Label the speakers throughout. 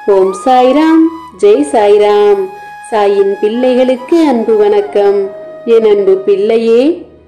Speaker 1: ஓம் சாய்ராம் ஜெய் சாய்ராம் சாயின் பிள்ளைகளுக்கு அன்பு வணக்கம் என் அன்பு பிள்ளையே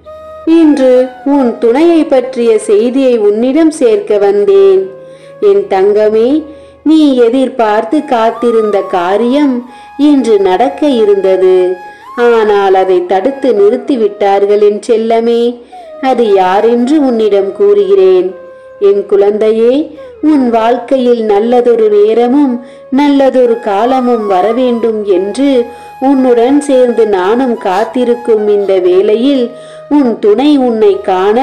Speaker 1: இன்று உன் துணையை பற்றிய செய்தியை உன்னிடம் சேர்க்க வந்தேன் என் தங்கமே நீ எதிர்பார்த்து காத்திருந்த காரியம் இன்று நடக்க இருந்தது ஆனால் அதை தடுத்து நிறுத்தி விட்டார்கள் என் செல்லமே அது யாரென்று உன்னிடம் கூறுகிறேன் என் குழந்தையே உன் வாழ்க்கையில் நல்லதொரு நேரமும் நல்லதொரு காலமும் வரவேண்டும் என்று உன்னுடன் சேர்ந்து நானும் காத்திருக்கும் இந்த வேளையில் உன் துணை உன்னை காண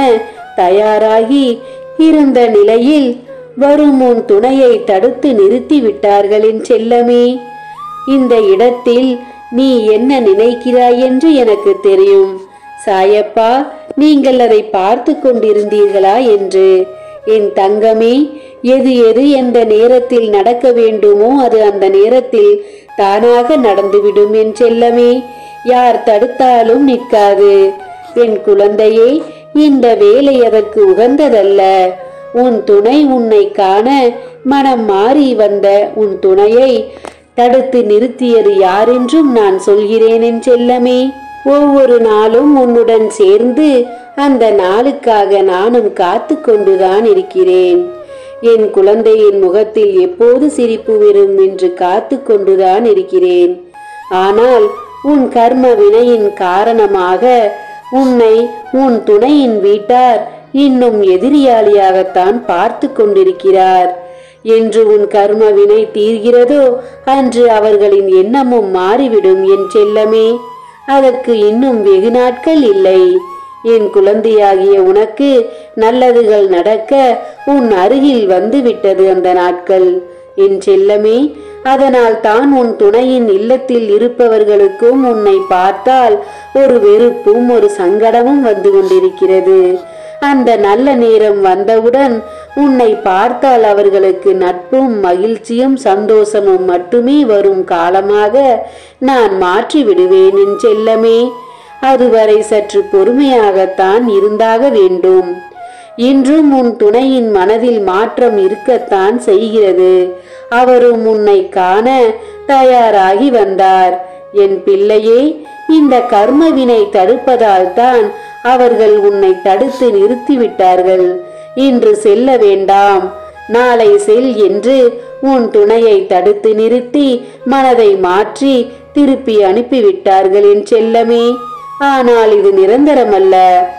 Speaker 1: தயாராகி இருந்த நிலையில் வரும் உன் துணையை தடுத்து நிறுத்தி விட்டார்களின் செல்லமே இந்த இடத்தில் நீ என்ன நினைக்கிறாய் என்று எனக்கு தெரியும் சாயப்பா நீங்கள் அதை பார்த்து கொண்டிருந்தீர்களா என்று என் தங்கமே எது எது எந்த நேரத்தில் நடக்க வேண்டுமோ அது அந்த நேரத்தில் தானாக நடந்துவிடும் என் செல்லமே யார் தடுத்தாலும் நிற்காது என் குழந்தையே இந்த வேலை அதற்கு உகந்ததல்ல உன் துணை உன்னை காண மனம் மாறி வந்த உன் துணையை தடுத்து நிறுத்தியது யாரென்றும் நான் சொல்கிறேன் என் செல்லமே ஒவ்வொரு நாளும் உன்னுடன் சேர்ந்து அந்த நாளுக்காக நானும் காத்து கொண்டுதான் இருக்கிறேன் என் குழந்தையின் முகத்தில் எப்போது சிரிப்பு வரும் என்று காத்து கொண்டுதான் இருக்கிறேன் ஆனால் உன் கர்ம வினையின் காரணமாக உன்னை உன் துணையின் வீட்டார் இன்னும் எதிரியாளியாகத்தான் பார்த்து கொண்டிருக்கிறார் என்று உன் கர்ம வினை தீர்கிறதோ அன்று அவர்களின் எண்ணமும் மாறிவிடும் என் செல்லமே அதற்கு இன்னும் வெகு நாட்கள் இல்லை என் குழந்தையாகிய உனக்கு நல்லதுகள் நடக்க உன் அருகில் வந்து விட்டது அந்த நாட்கள் என் செல்லமே அதனால் தான் உன் துணையின் இல்லத்தில் இருப்பவர்களுக்கும் உன்னை பார்த்தால் ஒரு வெறுப்பும் ஒரு சங்கடமும் வந்து கொண்டிருக்கிறது அந்த நல்ல நேரம் வந்தவுடன் உன்னை பார்த்தால் அவர்களுக்கு நட்பும் மகிழ்ச்சியும் சந்தோஷமும் மட்டுமே வரும் காலமாக நான் மாற்றி விடுவேன் என் செல்லமே அதுவரை சற்று பொறுமையாகத்தான் இருந்தாக வேண்டும் இன்றும் உன் துணையின் மனதில் மாற்றம் இருக்கத்தான் செய்கிறது அவரும் உன்னை காண தயாராகி வந்தார் என் பிள்ளையே இந்த கர்மவினை தடுப்பதால் தான் அவர்கள் உன்னை தடுத்து நிறுத்திவிட்டார்கள் இன்று செல்ல வேண்டாம் நாளை செல் என்று உன் துணையை தடுத்து நிறுத்தி மனதை மாற்றி திருப்பி அனுப்பிவிட்டார்கள் என் செல்லமே ஆனால் இது நிரந்தரமல்ல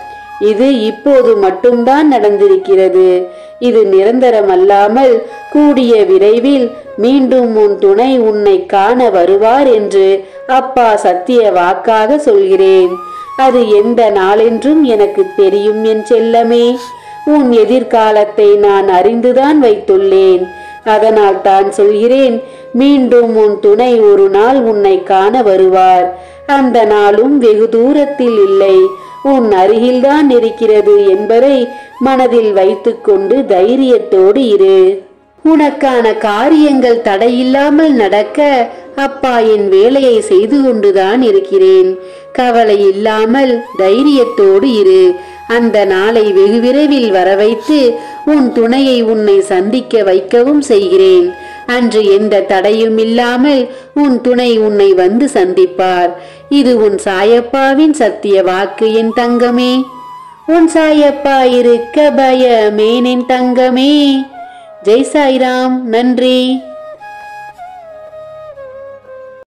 Speaker 1: இது இப்போது மட்டும்தான் நடந்திருக்கிறது இது நிரந்தரமல்லாமல் கூடிய விரைவில் மீண்டும் உன் துணை உன்னை காண வருவார் என்று அப்பா சத்திய வாக்காக சொல்கிறேன் அது எந்த நாளென்றும் எனக்கு தெரியும் என் செல்லமே உன் எதிர்காலத்தை நான் அறிந்துதான் வைத்துள்ளேன் அதனால் தான் சொல்கிறேன் மீண்டும் உன் துணை ஒரு நாள் உன்னை காண வருவார் அந்த நாளும் வெகு தூரத்தில் இல்லை உன் அருகில்தான் இருக்கிறது என்பதை மனதில் வைத்துக்கொண்டு தைரியத்தோடு இரு உனக்கான காரியங்கள் தடையில்லாமல் நடக்க அப்பா என் வேலையை செய்து கொண்டுதான் இருக்கிறேன் கவலை இல்லாமல் தைரியத்தோடு இரு அந்த நாளை வெகு விரைவில் வர வைத்து உன் துணையை உன்னை சந்திக்க வைக்கவும் செய்கிறேன் அன்று எந்த தடையும் இல்லாமல் உன் துணை உன்னை வந்து சந்திப்பார் இது உன் சாயப்பாவின் சத்திய வாக்கு என் தங்கமே உன் சாயப்பா இருக்க பயமேனின் தங்கமே ஜெய் சாய்ராம் நன்றி